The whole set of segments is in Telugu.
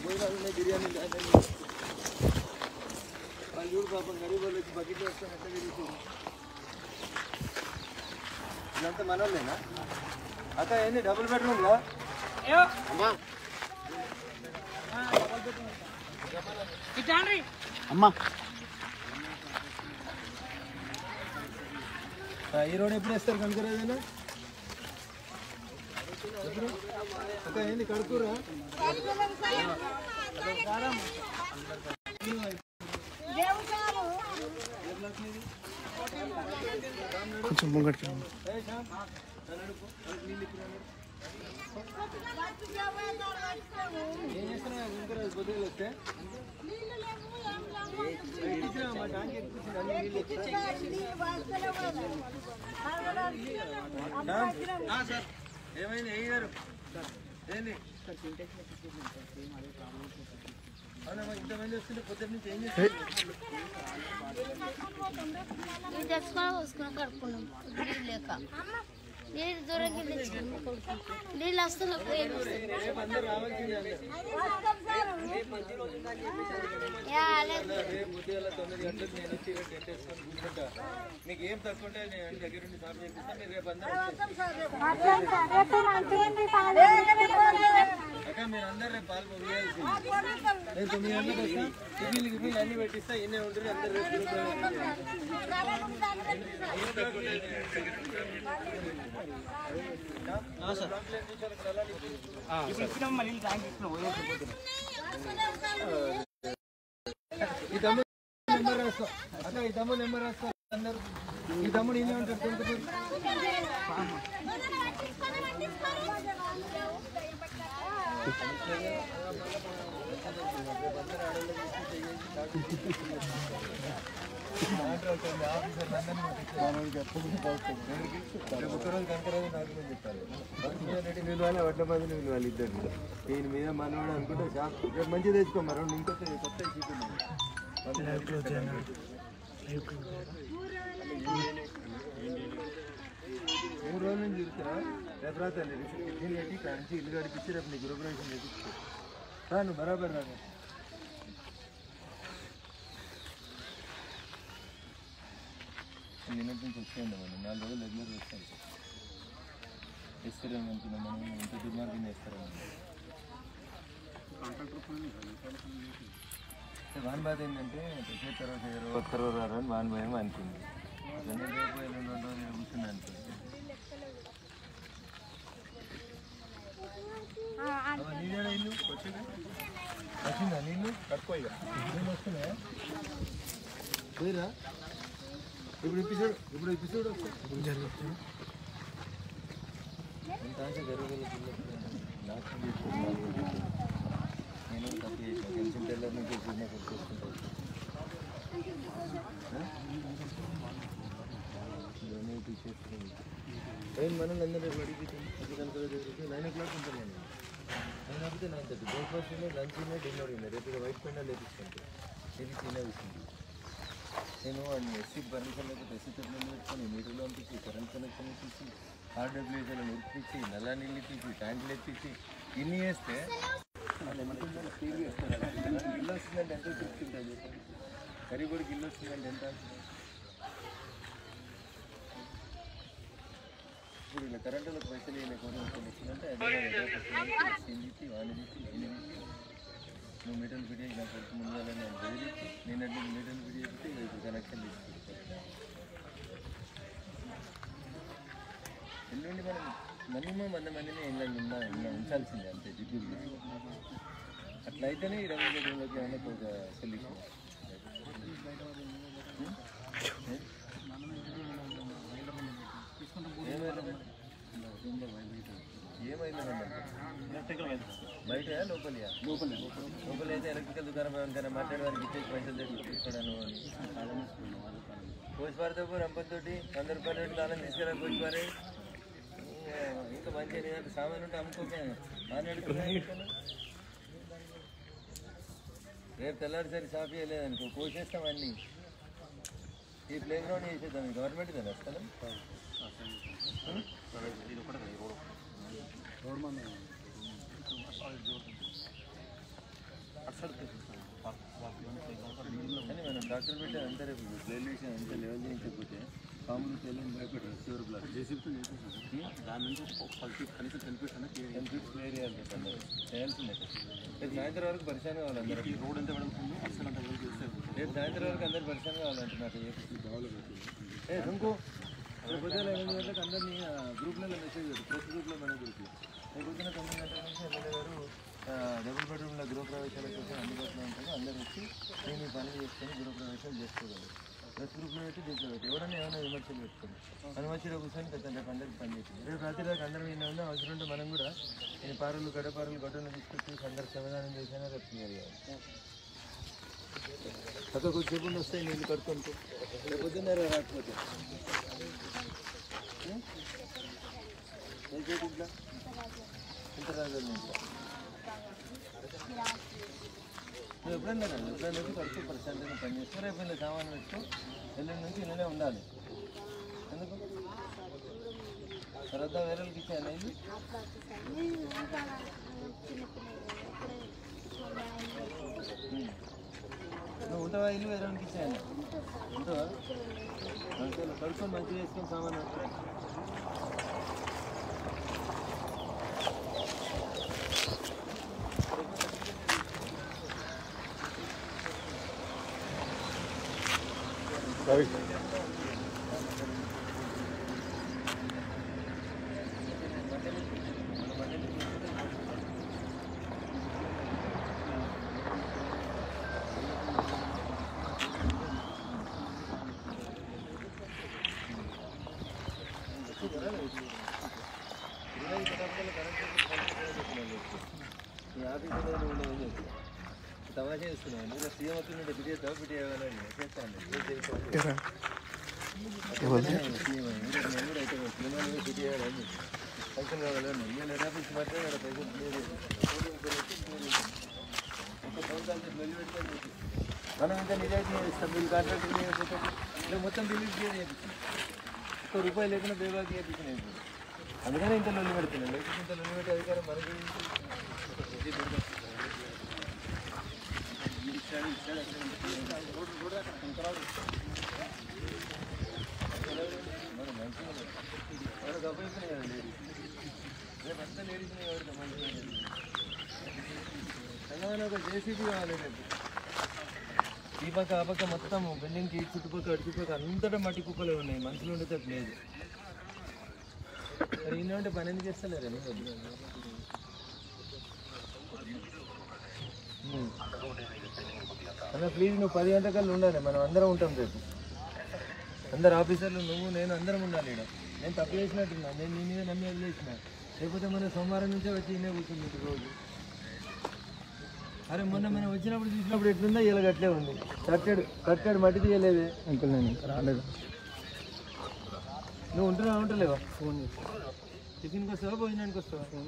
భోజనాలు ఉన్నాయి బిర్యానీ వాళ్ళు చూడు పాపం గరీబ్ వాళ్ళు వచ్చి బకెట్ వేసుకొని ఎట్లా తిరుగుతుంది ఇదంతా మనోళ్ళేనా అక్క ఏంది డబుల్ బెడ్రూమ్ రా అమ్మా ఆ, ఈ రోడ్ ఎప్పుడు వేస్తారు కనుకరాజేనా ఎప్పుడు అక్క ఏంది కడుపురా కొంచెం ముంగడికి రా. ఏ శ్యామ్, నన్ను అడుగు. అడుగు, నీళ్ళు ఇప్పుడు అడుగు. ఏం చేస్తున్నావు కనుకరాజు పొద్దుగల వస్తే ఎక్కించినా మా ట్యాంక్ ఎక్కించింది అన్ని నీళ్ళు ఎక్కించినా సార్ ఏమైంది ఏ గారు ఏంది అవునమ్మా ఇంతమంది వస్తుంటే పొద్దున్న నుంచి ఏం చేస్తారు ఇది తెచ్చుకొని పోసుకుని కడుక్కున్నాం నీళ్ళు లేక నీళ్ళు దూరంకి తెచ్చుకున్నాం నీళ్ళు వస్తున్నాయి పోయేది వస్తున్నాయి. రేపు అందరు రావాల్సిందే అందరు యా, లేదు. రేపు ఉదయాల తొమ్మిది గంటలకు నేను వచ్చి ఇక్కడ టెంట్ వేసుకొని కూర్చుంటా మీకు ఏం తక్కువ ఉంటే నేను దగ్గర నుండి సార్ చేపిస్తాను మీరు రేపు అందరూ అక్క మీరు అందరు రేపు పాలు పొందాల్సింది నేను తొమ్మిది గంటలకు వస్తా టిఫిన్లు గిఫిన్లు అన్ని పెట్టిస్తా ఇన్నే ఉంటుంది అందరు రేపు గ్రూప్లో ఈ తమ్ముడు నెంబర్ రాస్తా అక్క ఈ తమ్ముడు నెంబర్ రాస్తా అందరు ఈ తమ్ముడు ఈయన ఉంటాడు కొంచెం ఒక్కరోజు కనుకరోజు నాకు నేను చెప్పాలి రెడ్డి నిలవాలి వడ్ల మంది నిలవాలి ఇద్దరు దీని మీద మనవాడు అనుకుంటే షాప్ రేపు మంచిగా తెచ్చుకో మరి రెండు ఇంకొక కొత్త మూడు రోజుల నుంచి చూస్తారా రేపు రాత్రి టిఫిన్ పెట్టి కంచి ఇల్లు గడిపించి రేపు నీ గృహప్రవేశం చేపించు రాను బరాబర్ రాను నిన్నటి నుంచి వచ్చేయండి మనం నాలుగు రోజులు రెగ్యులర్ వస్తాను ఇస్తారేమో అనుకున్నాం మనం ఇంత దుర్మార్గం చేస్తారేమో వాన్ బాధ ఏంటంటే పెట్టిన తర్వాత ఎవరో ఒక్కరో రారు అని వాన్ భయం అనుకుంది అతను రేపు ఎల్లుండి రెండు రోజులు ఈడ కూర్చుని అనుకుంది అవ్వ, నీదేనా ఇల్లు వచ్చిందా వచ్చిందా నీళ్ళు తక్కువ ఇక నీళ్ళు వస్తున్నాయా పోయిరా ఇప్పుడు ఎపిసోడ్ ఇప్పుడు ఎపిసోడ్ జరుగుతుంది ఇంత అంటే జరగగల నాశనం చేసుకుంటున్నాను నేను తప్పు చేసిన తెలిసిన టెల్లర్ నుంచి చిన్న కొనుక్కొచ్చుకుంటాను ఇవన్నీ తీసేస్తున్నాను ఏం మనం అందరూ రేపు అడిగిపోతాం అది కనుక జరుగుతుంది నైన్ ఓ క్లాక్ ఉంటాను నేను నైన్ ఆపితే నైన్ థర్టీ బ్రేక్ఫాస్ట్ ఉన్నాయి లంచ్ ఉన్నాయి డిన్నర్ ఉన్నాయి రేపు ఇక వైట్ పెండా లేపించుకుంటాను ఇది చిన్న విషయం నేను వాడిని ఎస్సీ పర్మిషన్ లేకపోతే ఎస్సీ తరఫున పెట్టుకొని నీటిలో పంపించి కరెంట్ కనెక్షన్ ఇప్పించి ఆర్డబ్ల్యూజీలో ఉరిపించి నల్ల నీళ్ళు ఇప్పించి ట్యాంకులు ఎత్తించి ఇన్ని వేస్తే వాళ్ళు ఏమంటుందంటే టీవీ వేస్తారు ఇల్లు వస్తుందంటే ఎంత చూపుతుంటుంది గరీబుడికి ఇల్లు వస్తుందంటే ఎంత ఇప్పుడు ఇలా కరెంటులకు పైసలు ఇలా కొన్ని ఇచ్చిందంటే అదే సింగిచ్చి వాని తీసి నేను తీసి నువ్వు మీటర్లు ఫిట్ చేసి నా కొడుకు ముందుగా నేను బదిలిచ్చి నేను అన్ని మీటర్లు ఫిట్ చేస్తే ఇక ఇప్పుడు కనెక్షన్ తీసుకుంటాను ఎల్లుండి మనం మినిమం వంద మందిని ఇళ్ళని ఉన్న ఉన్న ఉంచాల్సిందే అంతే జిడ్డు అట్లా అయితేనే ఈ రవి గేమ్లోకి ఏమైనా ఒక సొల్యూషన్ ఏమైంది బయట లోపలియా లోపల లోపల అయితే ఎలక్ట్రికల్ దుకాణం ఎవరికైనా మాట్లాడే వారికి ఇచ్చేసి పైసలు తెచ్చి తీసుకోవడాను కోసిపారితో రంపంతోటి వంద రూపాయలు పెట్టి తాళం తీసుకురా కోసిపారే ఇంకా మంచిగా నీ దగ్గర సామాన్ ఉంటే అమ్ముకోకే మాట్లాడుతున్నాయి రేపు తెల్లారిసరి షాప్ చేయలేదనుకో కోసేస్తాం అన్నీ ఈ ప్లే గ్రౌండ్ చేసేద్దాం గవర్నమెంట్ కదా స్థలం ట్రాక్టర్ పెట్టి అంతా రేపు ప్లేన్ వేసి అంతా లెవెల్ చేయించకపోతే పాములు తెల్లని భయపడరు చివరి బ్లాక్ జేసీపీతో దాని నుంచి ఫస్ట్ కనీసం టెన్ ఫీట్స్ అనేది టెన్ ఫీట్స్ క్లియర్ చేయాలి రేపు అందరూ చేయాల్సిందే రేపు సాయంత్రం వరకు పరిశాన్ కావాలి అందరూ రోడ్ ఎంత వెళ్తుంది అసలు అంత వెళ్తే రేపు సాయంత్రం వరకు అందరు పరిశాన్ కావాలంటున్నారు ఏ ఇంకో రేపు పొద్దున్న ఎనిమిది గంటలకు అందరినీ గ్రూప్లలో మెసేజ్ పెట్టు ప్రెస్ గ్రూప్లో మన గ్రూప్లో రేపు పొద్దున్న తొమ్మిది గంటల నుంచి ఎమ్మెల్యే గారు ఆ, డబుల్ బెడ్రూమ్ల గృహ ప్రవేశాల కోసం అందుబాటులో ఉంటారు అందరూ వచ్చి నేను ఈ పని చేసుకొని గృహ ప్రవేశాలు చేసుకోగలరు ప్రెస్ గ్రూప్లో పెట్టి దీంట్లో పెట్టి ఎవరైనా ఏమైనా విమర్శలు పెట్టుకోండి మనం వచ్చి రేపు కూర్చొని పెద్ద రేపు అందరికి పని చేస్తుంది రేపు రాత్రి దాకా అందరం ఏమైనా ఉన్నా అవసరం ఉంటే మనం కూడా నేను పారులు గడపారులు గడ్డలు తీసుకొచ్చి అందరికి సమాధానం చేసినా రేపు క్లియర్ చేయాలి అక్కడ కొద్దిసేపు ఉండి వస్తాయి నేను కడుక్కుంటూ రేపు పొద్దున్న రాకపోతే ఏ చేతి ఇట్లా ఇంత రాజు ఇంట్లో నువ్వు ఎప్పుడన్నా రా, ఎప్పుడన్నా వచ్చి కడుపు ప్రశాంతంగా పని చేసుకో రేపు ఇలా సామాన్ పెట్టుకో ఎల్లుండి నుంచి ఇళ్ళనే ఉండాలి ఎందుకు తర్వాత వేరే వాళ్ళకి ఇచ్చాను ఇది ఉమ్. నువ్వు ఉంటావా ఇల్లు వేరే వాళ్ళకి ఇచ్చాను ఉంటావా అంతేలే, కడుక్కొని మంచిగా చేసుకొని సామాన్ పెట్టుకో. ఇరవై పదార్థాలు కరెక్ట్ ఈ ఆఫీసులో నువ్వు ఉండవు అని చెప్పి తమాషా చేస్తున్నావు నువ్వు సీఎం అవుతుంటే పిటి చేస్తావు పిటి చేయాలని చేస్తాను ఎరా సీఎం నేను కూడా అయితే సినిమాలు పిటి చేయాలని పైసలు కావాలని నేను ఆఫీస్ మాత్రమే ఇక్కడ పైసలు క్లియర్ ఒక సంవత్సరాలు వెళ్ళి పెట్టుకొని మనం ఇంకా నిజాయితీ చేస్తాం వీళ్ళు కాంట్రాక్ట్ చేయకపోతే ఇలా మొత్తం బిల్లు క్లియర్ చేపిస్తాం ఒక్క రూపాయి లేకుండా బేబాకి చేపించినాయి ఇప్పుడు అందుకనే ఇంత లొల్లి పెడుతున్నాను లేకపోతే ఇంత లొల్లి పెట్టే అధికారం మనకి మరి మంచిగా మనకు అప్పయిపోయినాయి కదా లేడీస్ రేపు అంతా లేడీస్ని ఎవరితో మంచిగా తెలంగాణ ఒక జేసీబీ కావాలి రేపు ఈ పక్క ఆ పక్క మొత్తం బిల్డింగ్కి చుట్టుపక్కల అటుచుపక్క అంతటా మట్టి కుప్పలే ఉన్నాయి మనుషులు ఉండితే లేదు మరి ఈయన ఉంటే పని ఎందుకు చేస్తలేరు అన్న ప్లీజ్ నువ్వు పది గంటకల్లా ఉండాలి మనం అందరం ఉంటాం రేపు అందరు ఆఫీసర్లు నువ్వు నేను అందరం ఉండాలి ఇక్కడ నేను తప్పు చేసినట్టున్నా నేను నీ మీద నమ్మి వదిలేసిన లేకపోతే మన సోమవారం నుంచే వచ్చి ఇన్నే కూర్చుంది ఇంటి రోజు అరే మొన్న మనం వచ్చినప్పుడు చూసినప్పుడు ఎట్లుందో ఇలా అట్లే ఉంది కట్టాడు కట్టాడు మట్టి తీయలేదే అంకుల్ నేను ఇంకా రాలేదు నువ్వు ఉంటున్నా ఉంటలేవా ఫోన్ టిఫిన్కి వస్తావా భోజనానికి వస్తావా ఫోన్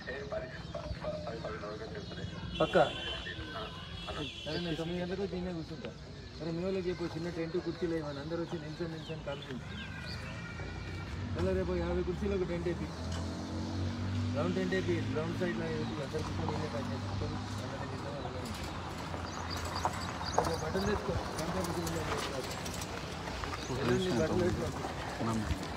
పక్క సరే నేను తొమ్మిది గంటలకు వచ్చి ఇన్నే కూర్చుంటా మరి మీ వాళ్ళకి చెప్పు చిన్న టెంట్ కుర్చీలు వేయమని అందరూ వచ్చి నిల్చొని నిల్చొని కాల్చుకుంటారు మళ్ళీ రేపు యాభై కుర్చీలకు టెంట్ వేపి రౌండ్ టెంట్ వేపి రౌండ్ సైడ్లో వేపి అందరు కూర్చొని నేనే పని చేసుకొని అందరినీ తిందాం, అలాగే ఉంటాం. రేపు బట్టలు తెచ్చుకో కంపెనీ బట్టలు తెచ్చుకో